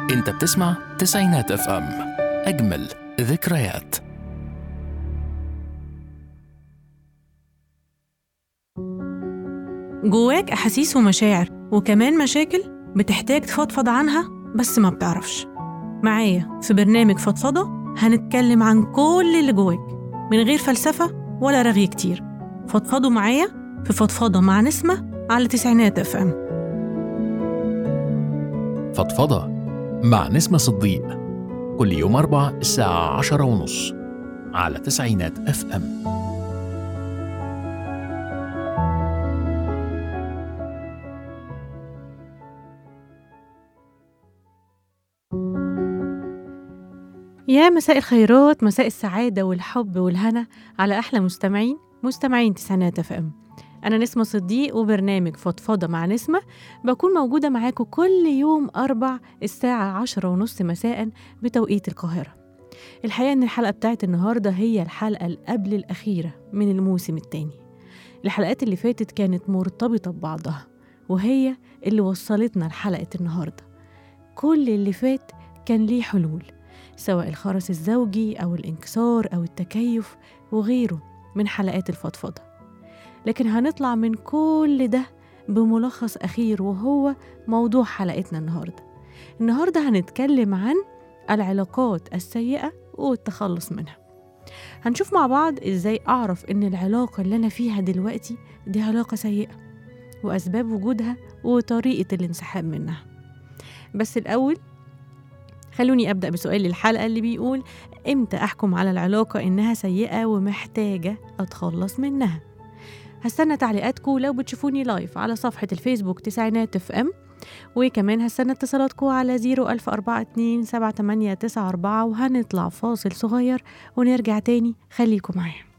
انت بتسمع تسعينات اف ام اجمل ذكريات جواك أحاسيس ومشاعر وكمان مشاكل بتحتاج تفضفض عنها بس ما بتعرفش معايا في برنامج فضفضة هنتكلم عن كل اللي جواك من غير فلسفة ولا رغي كتير فضفضوا معايا في فضفضة مع نسمة على تسعينات اف ام فضفضة مع نسمة صديق كل يوم أربع الساعة عشرة ونص على تسعينات اف ام يا مساء الخيرات مساء السعادة والحب والهنا على أحلى مستمعين مستمعين تسعينات اف ام أنا نسمة صديق وبرنامج فضفضة مع نسمة بكون موجودة معاكم كل يوم أربع الساعة عشرة ونص مساء بتوقيت القاهرة الحقيقة إن الحلقة بتاعت النهاردة هي الحلقة اللي قبل الأخيرة من الموسم التاني الحلقات اللي فاتت كانت مرتبطة ببعضها وهي اللي وصلتنا لحلقة النهاردة كل اللي فات كان ليه حلول سواء الخرس الزوجي أو الانكسار أو التكيف وغيره من حلقات الفضفضة لكن هنطلع من كل ده بملخص أخير وهو موضوع حلقتنا النهاردة النهاردة هنتكلم عن العلاقات السيئة والتخلص منها هنشوف مع بعض إزاي أعرف إن العلاقة اللي أنا فيها دلوقتي دي علاقة سيئة وأسباب وجودها وطريقة الانسحاب منها بس الأول خلوني أبدأ بسؤال الحلقة اللي بيقول إمتى أحكم على العلاقة إنها سيئة ومحتاجة أتخلص منها هستنى تعليقاتكم لو بتشوفوني لايف على صفحة الفيسبوك تسعينات اف ام وكمان هستنى اتصالاتكم على 01042 7894 وهنطلع فاصل صغير ونرجع تاني خليكم معايا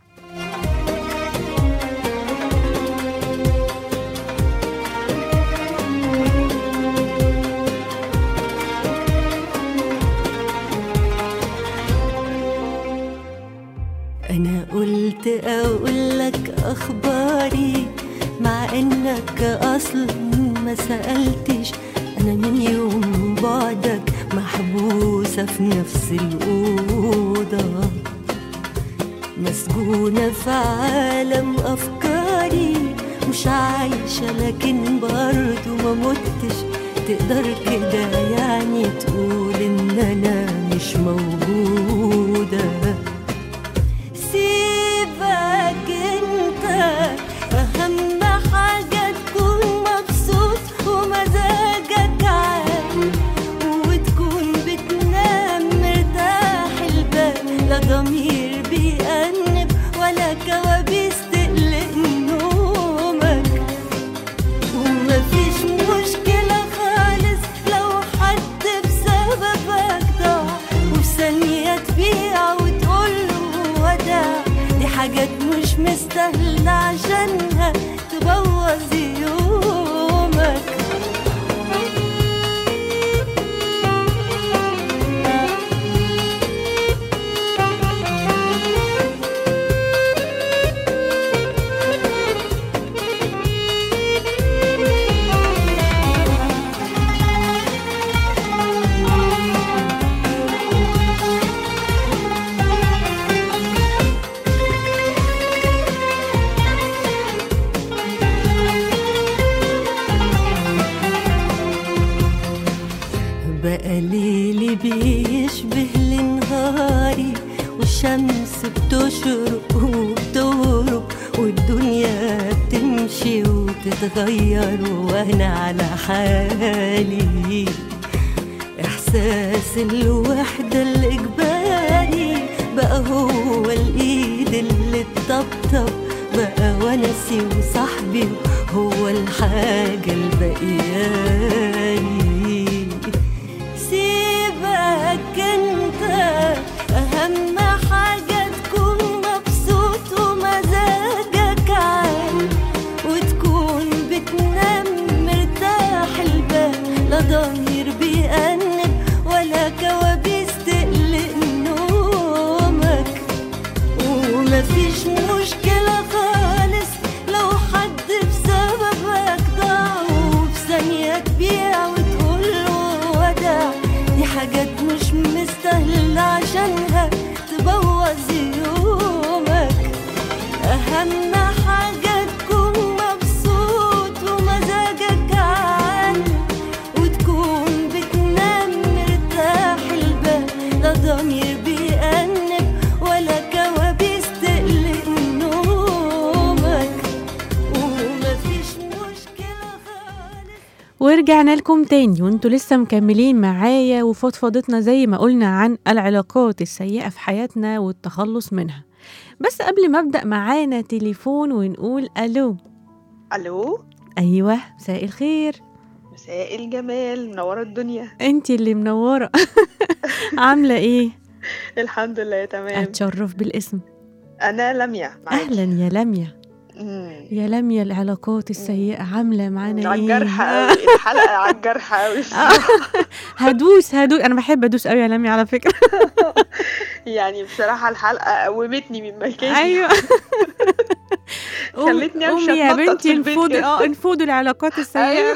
أنا قلت أقولك أخباري مع إنك أصلا ما سألتش أنا من يوم بعدك محبوسة في نفس الأوضة مسجونة في عالم أفكاري مش عايشة لكن برضو ما متش تقدر كده يعني تقول إن أنا مش موجودة سيبك انت اهم حاجة تكون مبسوط ومزاجك عال وتكون بتنام مرتاح البال لا ضمير بيأنب ولا كوابيس تقلق نومك ومفيش مشكلة خالص لو حد بسببك ضاع وفي ثانية تبيع وتقوله وداع دي حاجات مش مستاهلة عشانها تبوظ يومك بقى ليلي بيشبه لنهاري والشمس بتشرق وبتغرب والدنيا بتمشي وتتغير وانا على حالي احساس الوحدة الاجباري بقى هو الايد اللي تطبطب بقى ونسي وصاحبي هو الحاجة البقياني سيبك انت اهم حاجة تكون مبسوط ومزاجك عال وتكون بتنام مرتاح البال لا ضمير بيأنب ولا كوابيس تقلق نومك ومفيش مشكلة خالص لو حد بسببك ضاع وفي ثانية تبيع وتقول له وداع دي ورجعنا لكم تاني وانتوا لسه مكملين معايا وفضفضتنا زي ما قلنا عن العلاقات السيئة في حياتنا والتخلص منها بس قبل ما ابدأ معانا تليفون ونقول ألو الو أيوة مساء الخير مساء الجمال منوره الدنيا انتي اللي منورة عاملة ايه؟ الحمد لله تمام أتشرف بالاسم انا لميا معاكي. أهلا يا لميا مم. يا لميا العلاقات السيئة عاملة معانا على ايه؟ الجرح قوي الحلقه على الجرح قوي هدوس هدوس انا بحب ادوس قوي يا لميا على فكرة يعني بصراحه الحلقه قومتني من مكاني ايوه قومي- خلتني أمشي قومي يا أتنطط بنتي في البيت انفضي كده. اه انفضوا العلاقات السيئة أيوة.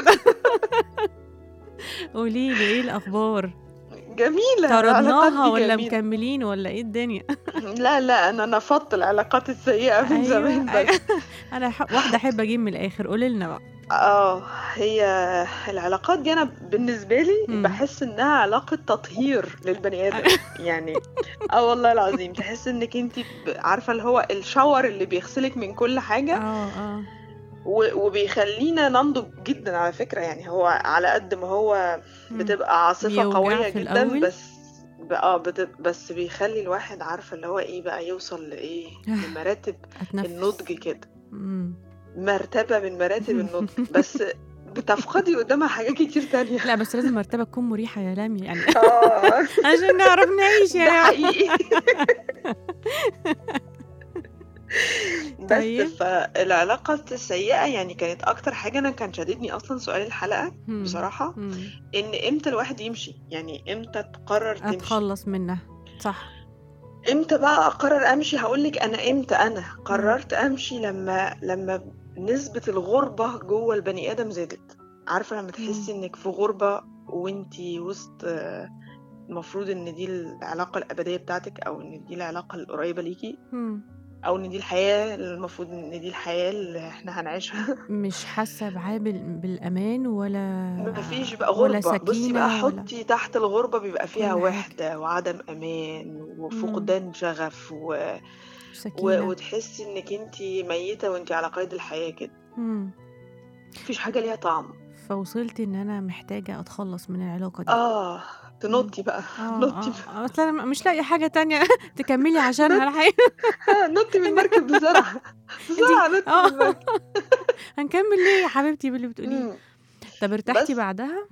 قولي لي ايه الاخبار جميله طردناها العلاقات دي ولا جميلة. مكملين ولا ايه الدنيا لا لا انا نفضت العلاقات السيئه من أيوة، زمان بس أيوة. انا ح... واحده احب اجيب من الاخر قولي لنا بقى اه هي العلاقات دي انا بالنسبه لي مم. بحس انها علاقه تطهير للبني ادم يعني اه والله العظيم تحس انك انت عارفه اللي هو الشاور اللي بيغسلك من كل حاجه اه اه و- وبيخلينا ننضج جدا على فكره يعني هو على قد ما هو مم. بتبقى عاصفه بيوجع قويه في جدا الأول. بس ب- اه بت- بس بيخلي الواحد عارفه اللي هو ايه بقى يوصل لايه لمراتب اتنفس النضج كده مم. مرتبه من مراتب النضج بس بتفقدي قدامها حاجات كتير تانية لا بس لازم مرتبه تكون مريحه يا لميا يعني اه عشان نعرف نعيش ده يعني حقيقي طيب. بس فالعلاقة السيئة يعني كانت أكتر حاجة أنا كان شددني أصلا سؤال الحلقة مم. بصراحة مم. إن إمتى الواحد يمشي يعني إمتى تقرر تمشي اتخلص منها صح إمتى بقى أقرر أمشي هقولك أنا إمتى أنا قررت أمشي لما لما نسبة الغربة جوه البني آدم زادت عارفة لما تحسي إنك في غربة وإنتي وسط آه، المفروض إن دي العلاقة الأبدية بتاعتك أو إن دي العلاقة القريبة ليكي مم. او ان دي الحياه المفروض ان دي الحياه اللي احنا هنعيشها مش حاسه معاه بال... بالامان ولا مفيش بقى ولا غربه بصي بقى سكينة ولا- حطي تحت الغربه بيبقى فيها كل حاجة. وحده وعدم امان وفقدان شغف و... و... سكينه وتحسي انك انت ميته وانت على قيد الحياه كده مم. مفيش حاجه ليها طعم فوصلت ان انا محتاجه اتخلص من العلاقه دي اه تنطي بقى اه نطي اه اصل انا مش لاقيه حاجه تانية تكملي عشانها الحقيقه آه، نطي من المركب بسرعه بسرعه نطي اه. من المركب هنكمل ليه يا حبيبتي باللي بتقوليه مم. طب ارتحتي بس- بعدها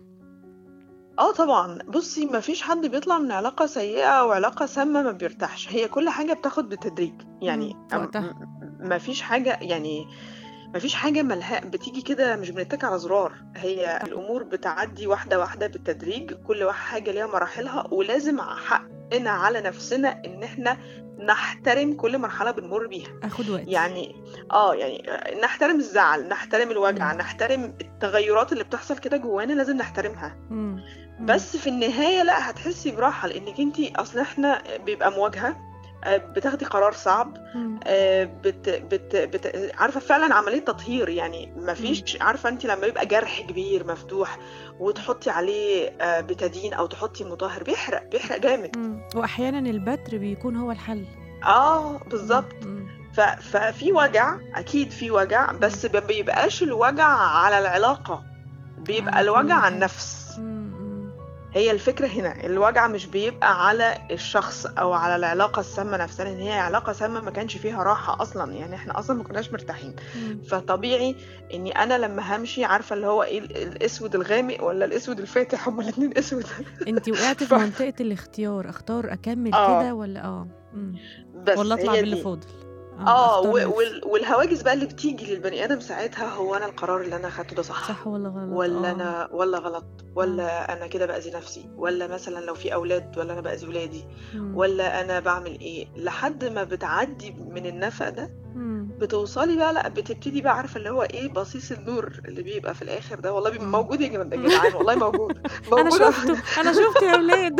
اه طبعا بصي ما فيش حد بيطلع من علاقة سيئة او علاقة سامة ما بيرتاحش هي كل حاجة بتاخد بالتدريج يعني مم، في وقتها. ما فيش حاجة يعني ما فيش حاجة ملها بتيجي كده مش بنتك على زرار هي الامور بتعدي واحدة واحدة بالتدريج كل واحد حاجة ليها مراحلها ولازم حقنا على نفسنا ان احنا نحترم كل مرحلة بنمر بيها اخد وقت يعني اه يعني نحترم الزعل نحترم الوجع مم. نحترم التغيرات اللي بتحصل كده جوانا لازم نحترمها مم. مم. بس في النهاية لا هتحسي براحة لأنك انتي أصل احنا بيبقى مواجهة آه، بتاخدي قرار صعب مم. آه، بت بت بت عارفة فعلا عملية تطهير يعني مفيش عارفة انتي لما يبقى جرح كبير مفتوح وتحطي عليه آه، بتادين أو تحطي مطهر بيحرق بيحرق جامد مم. واحيانا البتر بيكون هو الحل اه بالظبط مم. ف- ففي وجع أكيد في وجع بس ما بيبقاش الوجع على العلاقة بيبقى على كل الوجع على حاجة. النفس مم. مم. هي الفكرة هنا الوجع مش بيبقى على الشخص او على العلاقة السامة نفسها لان هي علاقة سامة ما كانش فيها راحة اصلا يعني احنا اصلا ما كناش مرتاحين مم. فطبيعي اني انا لما همشي عارفة اللي هو ايه ال- الاسود الغامق ولا الاسود الفاتح هما الاتنين اسود انت وقعتي في ف- منطقه الاختيار اختار اكمل آه. كده ولا اه مم. بس ولا اطلع هي باللي دي. فاضل اه أختار و- نفسي. وال- والهواجس بقى اللي بتيجي للبني ادم ساعتها هو انا القرار اللي انا اخدته ده صح صح ولا غلط ولا آه. انا ولا غلط ولا انا كده باذي نفسي ولا مثلا لو في اولاد ولا انا باذي ولادي مم. ولا انا بعمل ايه لحد ما بتعدي من النفق ده مم. بتوصلي بقى لا بتبتدي بقى عارفه اللي هو ايه بصيص النور اللي بيبقى في الاخر ده والله بيبقى مم. موجود يا جماعه يا جدعان والله موجود انا موجود شفته انا شفته يا اولاد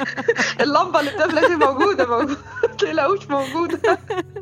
اللمبه اللي بتبلع دي موجوده موجوده ما تقلقوش موجوده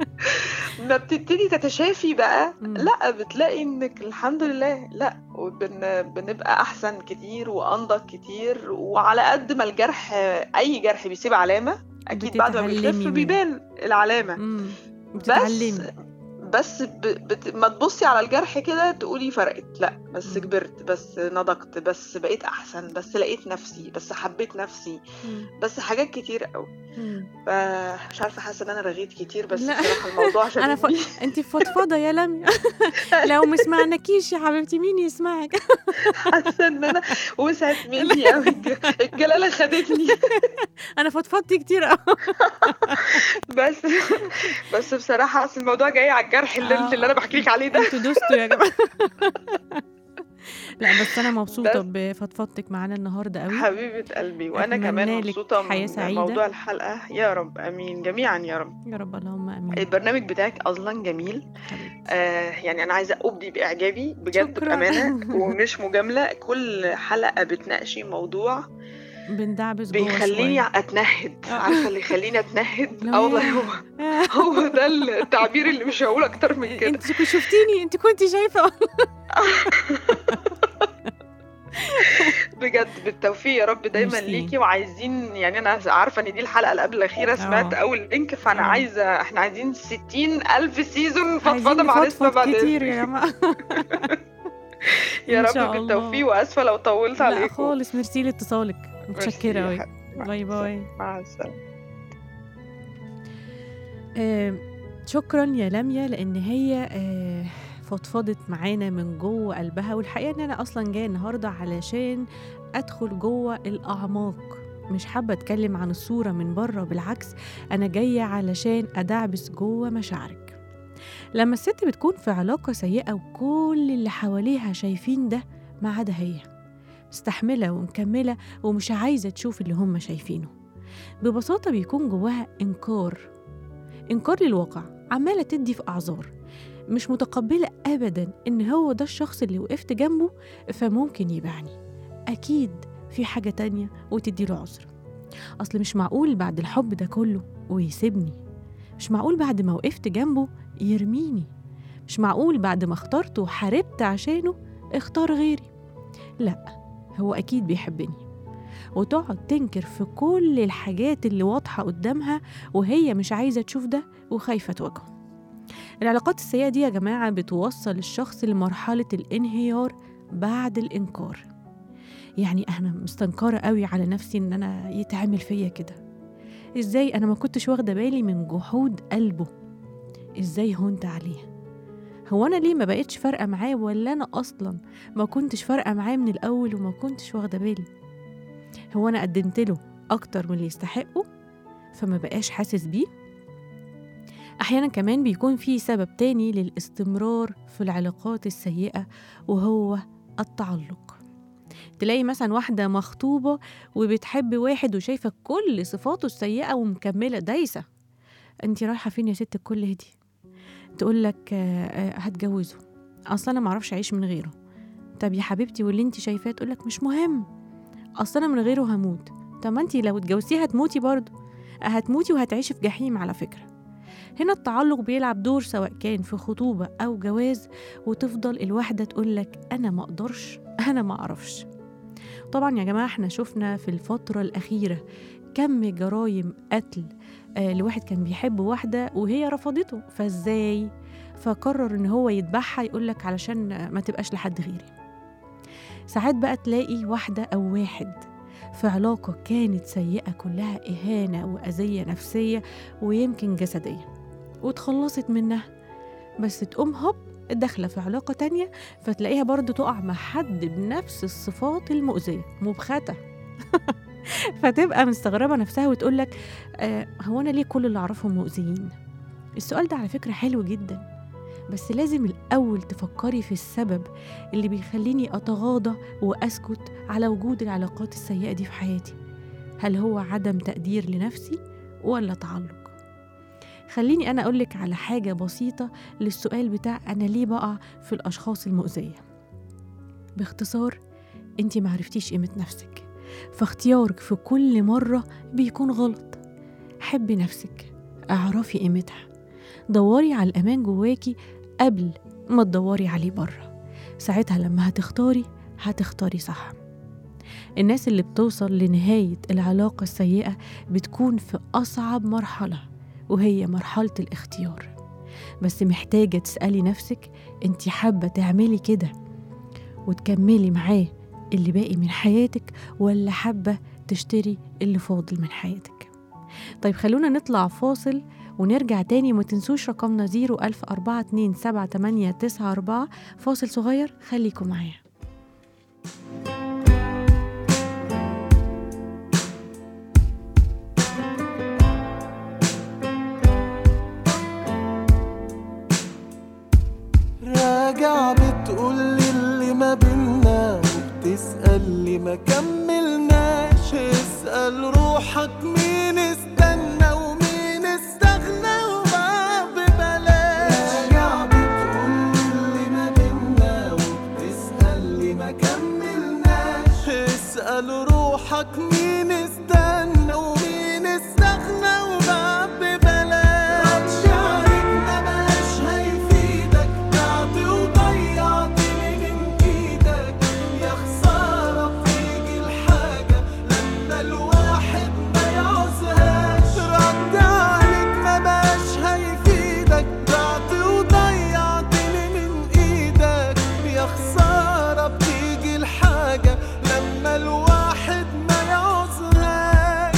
ما بتبتدي تتشافي بقى مم. لا بتلاقي انك الحمد لله لا وبن بنبقى احسن كتير وانضج كتير وعلى قد ما الجرح اي جرح بيسيب علامه اكيد بعد ما بتتعلمي بيخف منه. بيبان العلامه مم. بس بتتعلمي بس ب... بت... ما تبصي على الجرح كده تقولي فرقت لا بس مم. كبرت بس نضجت بس بقيت احسن بس لقيت نفسي بس حبيت نفسي بس حاجات كتير قوي مم. فمش عارفه حاسه ان انا رغيت كتير بس لا. بصراحه الموضوع عشان انا ف... انت فضفضه يا لميا لو ما سمعناكيش يا حبيبتي مين يسمعك حاسه ان انا وسعت مني قوي الجلاله خدتني انا فضفضت كتير قوي بس بس بصراحه اصل الموضوع جاي على الجرح اللي, آه. اللي انا بحكي لك عليه ده انتوا دوستوا يا جماعه لا بس انا مبسوطه بس. بفضفضتك معانا النهارده قوي حبيبه قلبي وانا أتمنى كمان لك مبسوطه حياة من سعيدة. موضوع الحلقه يا رب امين جميعا يا رب يا رب اللهم امين البرنامج بتاعك اصلا جميل حبيبتي. آه يعني انا عايزه ابدي باعجابي بجد شكراً. بامانه ومش مجامله كل حلقه بتناقشي موضوع بندعبس جوه بيخليني شوية. اتنهد آه. عارفه اللي يخليني اتنهد لا اه والله يا. هو هو ده التعبير اللي مش هقول اكتر من كده انت كنت شفتيني انت كنت شايفه بجد بالتوفيق يا رب دايما ميرسي. ليكي وعايزين يعني انا عارفه ان دي الحلقه اللي قبل الاخيره سمعت آه. اول لينك فانا آه. عايزه احنا عايزين 60 الف سيزون فضفضه عايزين مع نسمه نفضفض بعد كتير إذنك. يا جماعه يا إن رب شاء الله. بالتوفيق واسفه لو طولت لا عليكم خالص ميرسي لاتصالك ميرسي متشكره يا قوي حبيبي. مع باي السلامة. باي مع السلامه آه، شكرا يا لميا لان هي آه، فضفضت معانا من جوه قلبها والحقيقه ان انا اصلا جايه النهارده علشان ادخل جوه الاعماق مش حابه اتكلم عن الصوره من بره بالعكس انا جايه علشان ادعبس جوه مشاعرك لما الست بتكون في علاقه سيئه وكل اللي حواليها شايفين ده ما عدا هي مستحمله ومكمله ومش عايزه تشوف اللي هم شايفينه ببساطه بيكون جواها انكار إنكار للواقع عمالة تدي في أعذار مش متقبلة أبدا إن هو ده الشخص اللي وقفت جنبه فممكن يبيعني أكيد في حاجة تانية وتديله عذر أصل مش معقول بعد الحب ده كله ويسيبني مش معقول بعد ما وقفت جنبه يرميني مش معقول بعد ما اخترته وحاربت عشانه اختار غيري لا هو أكيد بيحبني وتقعد تنكر في كل الحاجات اللي واضحة قدامها وهي مش عايزة تشوف ده وخايفة تواجهه العلاقات السيئة دي يا جماعة بتوصل الشخص لمرحلة الانهيار بعد الإنكار يعني أنا مستنكرة قوي على نفسي إن أنا يتعمل فيا كده إزاي أنا ما كنتش واخدة بالي من جحود قلبه إزاي هونت عليه هو أنا ليه ما بقتش فارقة معاه ولا أنا أصلا ما كنتش فارقة معاه من الأول وما كنتش واخدة بالي هو أنا قدمت له أكتر من اللي يستحقه فما بقاش حاسس بيه أحيانا كمان بيكون في سبب تاني للاستمرار في العلاقات السيئة وهو التعلق تلاقي مثلا واحدة مخطوبة وبتحب واحد وشايفة كل صفاته السيئة ومكملة دايسة انت رايحة فين يا ست الكل هدي تقول لك هتجوزه اصلا انا معرفش اعيش من غيره طب يا حبيبتي واللي انت شايفاه تقول لك مش مهم اصلا انا من غيره هموت طب ما انت لو اتجوزتيه هتموتي برضه هتموتي وهتعيشي في جحيم على فكره هنا التعلق بيلعب دور سواء كان في خطوبة أو جواز وتفضل الواحدة تقول لك أنا ما أقدرش أنا ما أعرفش طبعا يا جماعة احنا شفنا في الفترة الأخيرة كم جرايم قتل آه لواحد كان بيحب واحدة وهي رفضته فازاي فقرر ان هو يذبحها يقول لك علشان ما تبقاش لحد غيري ساعات بقى تلاقي واحدة أو واحد في علاقة كانت سيئة كلها إهانة وأذية نفسية ويمكن جسدية وتخلصت منها بس تقوم هوب داخلة في علاقة تانية فتلاقيها برضو تقع مع حد بنفس الصفات المؤذية مبختة فتبقى مستغربة نفسها وتقولك آه هو أنا ليه كل اللي أعرفهم مؤذيين السؤال ده على فكرة حلو جدا بس لازم الأول تفكري في السبب اللي بيخليني أتغاضى وأسكت على وجود العلاقات السيئة دي في حياتي هل هو عدم تقدير لنفسي ولا تعلق خليني أنا أقولك على حاجة بسيطة للسؤال بتاع أنا ليه بقع في الأشخاص المؤذية باختصار أنت معرفتيش قيمة نفسك فاختيارك في كل مرة بيكون غلط حبي نفسك اعرفي قيمتها دوري على الأمان جواكي قبل ما تدوري عليه بره ساعتها لما هتختاري هتختاري صح الناس اللي بتوصل لنهاية العلاقة السيئة بتكون في أصعب مرحلة وهي مرحلة الاختيار بس محتاجة تسألي نفسك انت حابة تعملي كده وتكملي معاه اللي باقي من حياتك ولا حابة تشتري اللي فاضل من حياتك طيب خلونا نطلع فاصل ونرجع تاني وما تنسوش رقمنا 010427894 فاصل صغير خليكم معايا راجع بتقولي اللي ما بينا وبتسأل لي ما كملناش اسأل روحك مين استنى ومين استغنى وما ببلاش راجع بتقولي اللي ما بينا وبتسأل لي ما كملناش اسأل روحك مين استنى ومين استغنى وما ببلاش شعرك ما بقاش هيفيدك بعت وضيعتني من ايدك يا خسارة بتيجي الحاجة لما الواحد ما يعوزهاش رد عليك ما بقاش هيفيدك بعت وضيعتني من ايدك يا خسارة بتيجي الحاجة لما الواحد ما يعوزهاش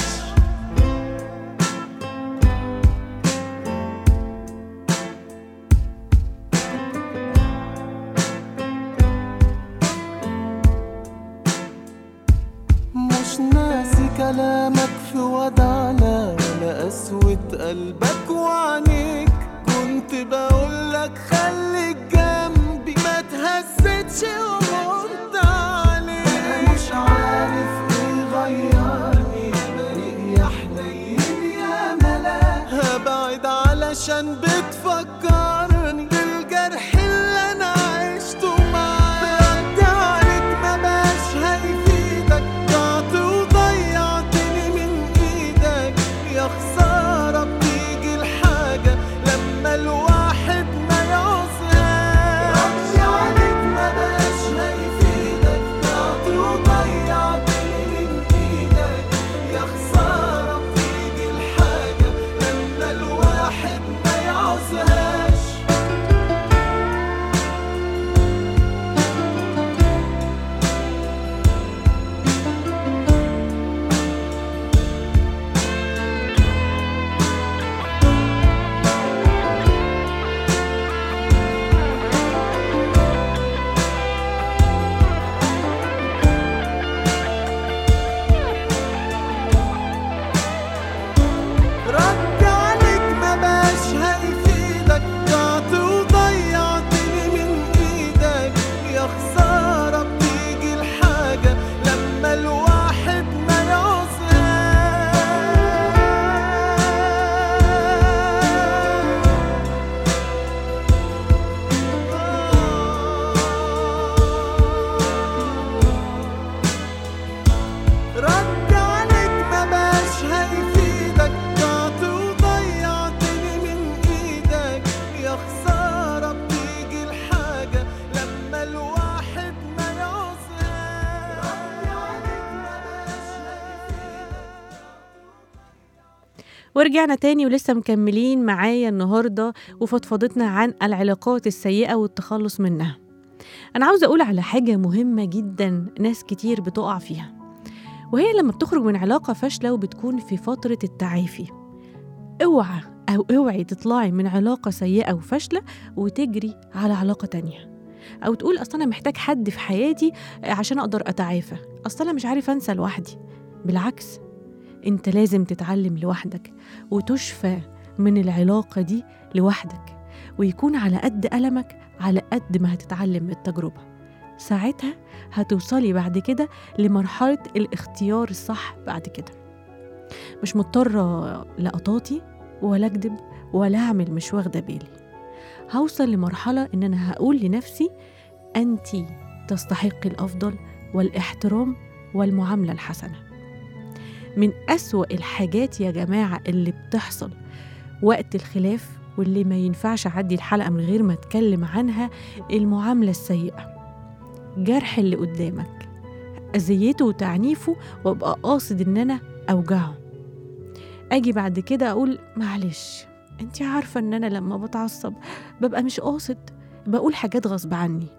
مش ناسي كلامك في ودعنا ولا قسوة قلبك وعنيك كنت بقولك خليك جنبي ما تهزتش ومرت عليك مش عارف ايه غيرني بريء يا حنين يا ملاك هبعد علشان بتفكرني بالجرح اللي انا عشته معاك رد عليك ما بقاش هيفيدك ضعت وضيعتني من ايدك يا خسارة بتيجي الحاجة لما الواحد ما يعوزهاش رد عليك ما بقاش هيفيدك ضعت وضيعتني من ايدك يا خسارة بتيجي الحاجة لما الواحد ما يعوزهاش رد عليك ما بقاش هيفيدك ضعت وضيعتني من ايدك يا خسارة بتيجي الحاجة لما الواحد ما يعوزهاش رد عليك ما بقاش هيفيدك ضعت وضيعتني من ايدك يا خسارة بتيجي الحاجة لما الواحد ما يعوزهاش رد عليك ما بقاش هيفيدك ورجعنا تاني ولسه مكملين معايا النهاردة وفضفضتنا عن العلاقات السيئة والتخلص منها أنا عاوزة أقول على حاجة مهمة جدا ناس كتير بتقع فيها وهي لما بتخرج من علاقة فاشلة وبتكون في فترة التعافي اوعى أو اوعي تطلعي من علاقة سيئة وفاشلة وتجري على علاقة تانية أو تقول أصل أنا محتاج حد في حياتي عشان أقدر أتعافى أصل أنا مش عارف أنسى لوحدي بالعكس أنت لازم تتعلم لوحدك وتشفى من العلاقة دي لوحدك ويكون على قد ألمك على قد ما هتتعلم من التجربة ساعتها هتوصلي بعد كده لمرحلة الاختيار الصح بعد كده مش مضطرة لا أطاطي ولا أكدب ولا أعمل مش واخدة بالي هوصل لمرحلة إن أنا هقول لنفسي أنت تستحقي الأفضل والاحترام والمعاملة الحسنة من أسوأ الحاجات يا جماعة اللي بتحصل وقت الخلاف واللي ما ينفعش أعدي الحلقة من غير ما أتكلم عنها المعاملة السيئة جرح اللي قدامك أذيته وتعنيفه وأبقى قاصد إن أنا أوجعه أجي بعد كده أقول معلش انت عارفة ان انا لما بتعصب ببقى مش قاصد بقول حاجات غصب عني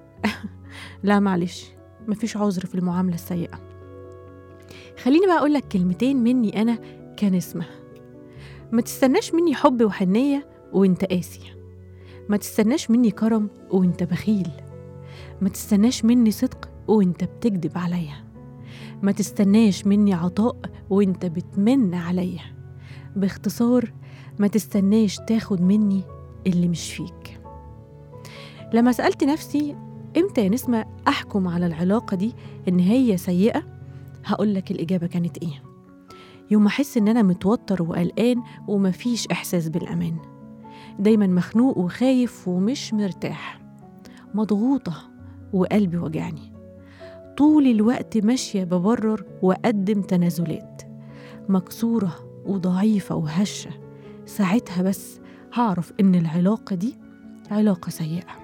لا معلش مفيش عذر في المعاملة السيئة خليني بقى أقولك كلمتين مني أنا كنسمة ما تستناش مني حب وحنية وانت قاسي ما تستناش مني كرم وانت بخيل ما تستناش مني صدق وانت بتكذب عليا ما تستناش مني عطاء وانت بتمن عليا باختصار ما تستناش تاخد مني اللي مش فيك لما سألت نفسي امتى يا نسمة أحكم على العلاقة دي إن هي سيئة هقولك الإجابة كانت إيه يوم أحس إن أنا متوتر وقلقان ومفيش إحساس بالأمان دايما مخنوق وخايف ومش مرتاح مضغوطة وقلبي وجعني طول الوقت ماشية ببرر وأقدم تنازلات مكسورة وضعيفة وهشة ساعتها بس هعرف إن العلاقة دي علاقة سيئة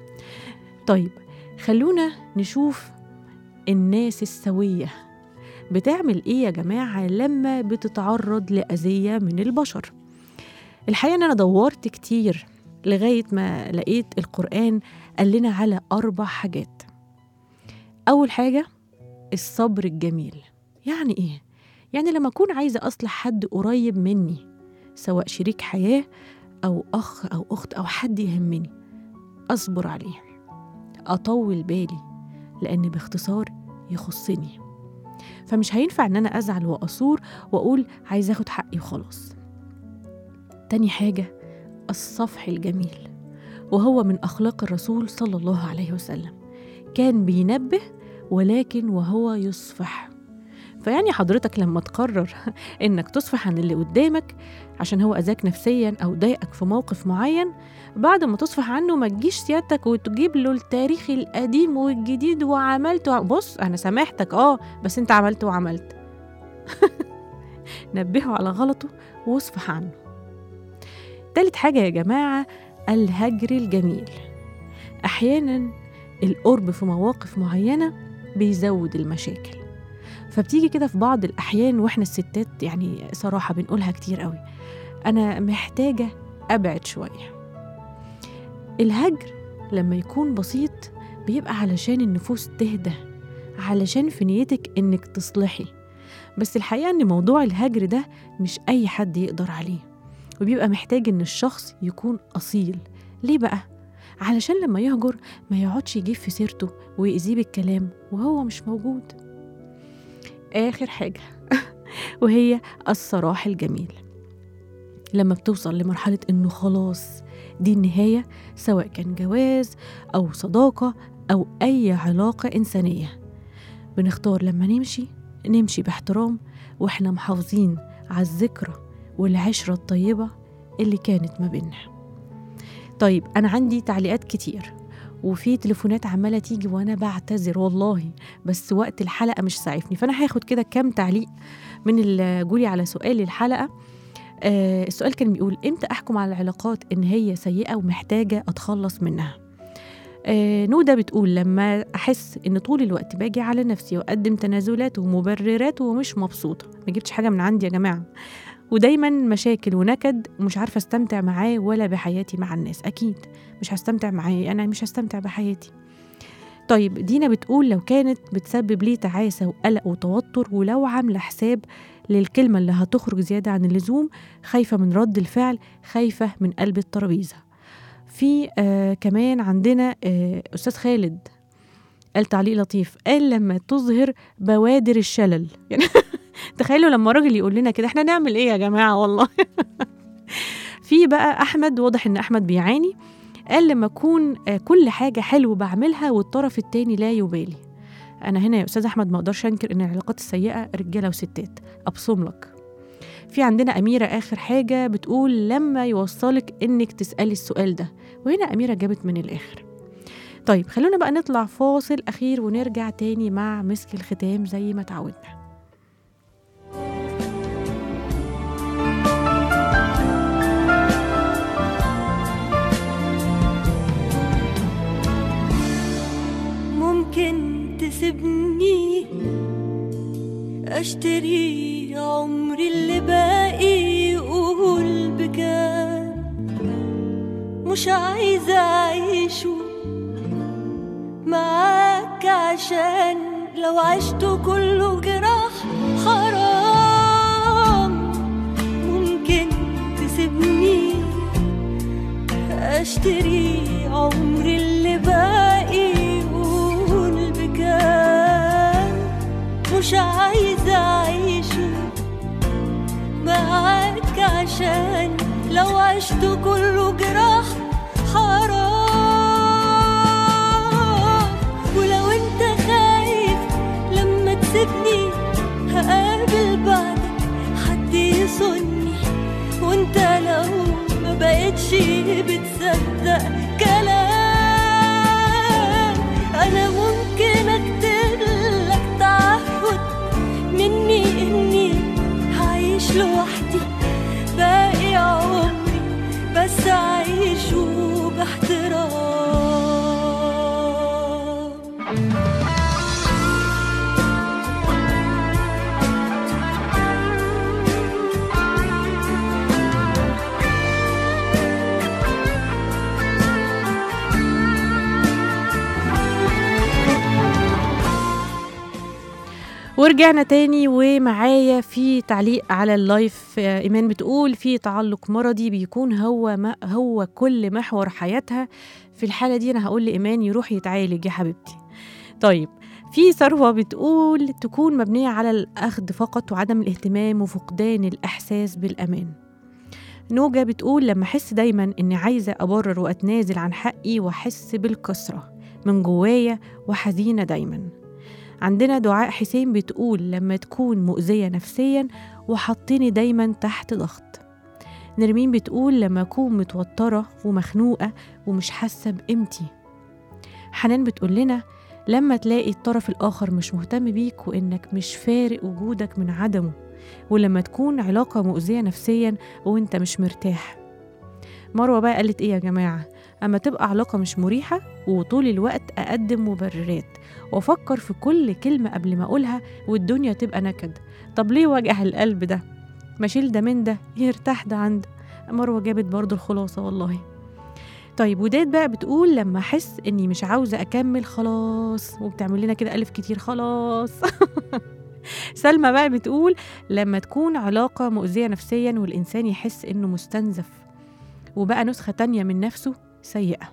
طيب خلونا نشوف الناس السوية بتعمل إيه يا جماعة لما بتتعرض لأذية من البشر الحقيقة إن أنا دورت كتير لغاية ما لقيت القرآن قال لنا على أربع حاجات أول حاجة الصبر الجميل يعني إيه؟ يعني لما أكون عايزة أصلح حد قريب مني سواء شريك حياة أو أخ أو أخت أو حد يهمني أصبر عليه أطول بالي لأن باختصار يخصني فمش هينفع إن أنا أزعل وأثور وأقول عايزة أخد حقي وخلاص تاني حاجة الصفح الجميل وهو من أخلاق الرسول صلى الله عليه وسلم كان بينبه ولكن وهو يصفح فيعني حضرتك لما تقرر انك تصفح عن اللي قدامك عشان هو اذاك نفسيا او ضايقك في موقف معين بعد ما تصفح عنه ما تجيش سيادتك وتجيب له التاريخ القديم والجديد وعملت وع- بص انا سامحتك اه بس انت عملت وعملت نبهه على غلطه واصفح عنه تالت حاجة يا جماعة الهجر الجميل أحيانا القرب في مواقف معينة بيزود المشاكل فبتيجي كده في بعض الأحيان وإحنا الستات يعني صراحة بنقولها كتير قوي أنا محتاجة أبعد شوية الهجر لما يكون بسيط بيبقى علشان النفوس تهدى علشان في نيتك إنك تصلحي بس الحقيقة إن موضوع الهجر ده مش أي حد يقدر عليه وبيبقى محتاج إن الشخص يكون أصيل ليه بقى؟ علشان لما يهجر ما يقعدش يجيب في سيرته ويأذيه بالكلام وهو مش موجود آخر حاجة وهي الصراح الجميل لما بتوصل لمرحلة إنه خلاص دي النهاية سواء كان جواز أو صداقة أو أي علاقة إنسانية بنختار لما نمشي نمشي باحترام وإحنا محافظين على الذكرى والعشرة الطيبة اللي كانت ما بينا طيب أنا عندي تعليقات كتير وفي تليفونات عمالة تيجي وأنا بعتذر والله بس وقت الحلقة مش سعفني فأنا هاخد كده كام تعليق من اللي جولي على سؤال الحلقة آه السؤال كان بيقول إمتى أحكم على العلاقات إن هي سيئة ومحتاجة أتخلص منها آه نودة بتقول لما أحس إن طول الوقت باجي على نفسي وأقدم تنازلات ومبررات ومش مبسوطة ما جبتش حاجة من عندي يا جماعة ودايما مشاكل ونكد ومش عارفة استمتع معاه ولا بحياتي مع الناس أكيد مش هستمتع معاه أنا مش هستمتع بحياتي طيب دينا بتقول لو كانت بتسبب لي تعاسة وقلق وتوتر ولو عاملة حساب للكلمة اللي هتخرج زيادة عن اللزوم خايفة من رد الفعل خايفة من قلب الترابيزة في آه كمان عندنا آه أستاذ خالد قال تعليق لطيف قال لما تظهر بوادر الشلل يعني تخيلوا لما راجل يقول لنا كده احنا نعمل ايه يا جماعة والله في بقى أحمد واضح إن أحمد بيعاني قال لما أكون آه، كل حاجة حلو بعملها والطرف التاني لا يبالي أنا هنا يا أستاذ أحمد ما أقدرش أنكر إن العلاقات السيئة رجالة وستات أبصم لك في عندنا أميرة آخر حاجة بتقول لما يوصلك إنك تسألي السؤال ده وهنا أميرة جابت من الآخر طيب خلونا بقى نطلع فاصل أخير ونرجع تاني مع مسك الختام زي ما تعودنا ممكن تسيبني اشتري عمري اللي باقي قول بك والمكان مش عايزة أعيشه معاك عشان لو عشت كله جراح حرام ممكن تسيبني اشتري عمري اللي باقي يقول بكام مش عايزة أعيشه معاك عشان لو عشت كله جراح حرام ولو انت خايف لما تسيبني هقابل بعدك حد يصني وانت لو ما بقتش بتصدق كلام انا ممكن اكتب لك تعهد مني اني هعيش لوحدي باقي عمري بس اعيشه باحترام ورجعنا تاني ومعايا في تعليق على اللايف آه، ايمان بتقول في تعلق مرضي بيكون هو ما هو كل محور حياتها في الحاله دي انا هقول لايمان يروح يتعالج يا حبيبتي طيب في ثروة بتقول تكون مبنية على الأخذ فقط وعدم الاهتمام وفقدان الإحساس بالأمان نوجة بتقول لما أحس دايما إني عايزة أبرر وأتنازل عن حقي وأحس بالكسرة من جوايا وحزينة دايما عندنا دعاء حسين بتقول لما تكون مؤذية نفسيا وحطيني دايما تحت ضغط نرمين بتقول لما أكون متوترة ومخنوقة ومش حاسة بقيمتي حنان بتقول لنا لما تلاقي الطرف الآخر مش مهتم بيك وإنك مش فارق وجودك من عدمه ولما تكون علاقة مؤذية نفسيا وإنت مش مرتاح مروة بقى قالت إيه يا جماعة أما تبقى علاقة مش مريحة وطول الوقت أقدم مبررات وأفكر في كل كلمة قبل ما أقولها والدنيا تبقى نكد طب ليه وجع القلب ده ما شيل ده من ده يرتاح ده عند مروة جابت برضو الخلاصة والله طيب وداد بقى بتقول لما أحس إني مش عاوزة أكمل خلاص وبتعمل لنا كده ألف كتير خلاص سلمى بقى بتقول لما تكون علاقة مؤذية نفسيا والإنسان يحس إنه مستنزف وبقى نسخة تانية من نفسه سيئة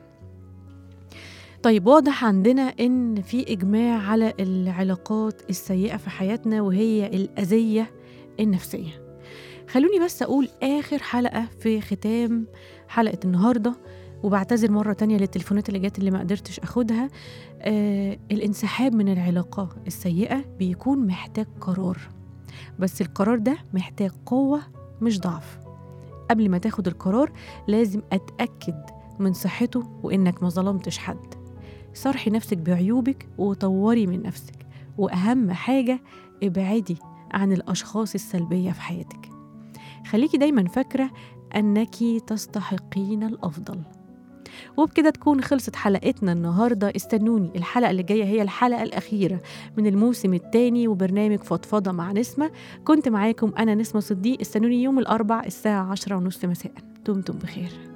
طيب واضح عندنا إن في إجماع على العلاقات السيئة في حياتنا وهي الأذية النفسية خلوني بس أقول آخر حلقة في ختام حلقة النهاردة وبعتذر مرة تانية للتليفونات اللي جات اللي ما قدرتش أخدها آه الانسحاب من العلاقة السيئة بيكون محتاج قرار بس القرار ده محتاج قوة مش ضعف قبل ما تاخد القرار لازم أتأكد من صحته وإنك ما ظلمتش حد صرحي نفسك بعيوبك وطوري من نفسك وأهم حاجة ابعدي عن الأشخاص السلبية في حياتك خليكي دايما فاكرة أنك تستحقين الأفضل وبكده تكون خلصت حلقتنا النهاردة استنوني الحلقة اللي جاية هي الحلقة الأخيرة من الموسم الثاني وبرنامج فضفضة مع نسمة كنت معاكم أنا نسمة صديق استنوني يوم الأربع الساعة عشرة ونص مساء دمتم بخير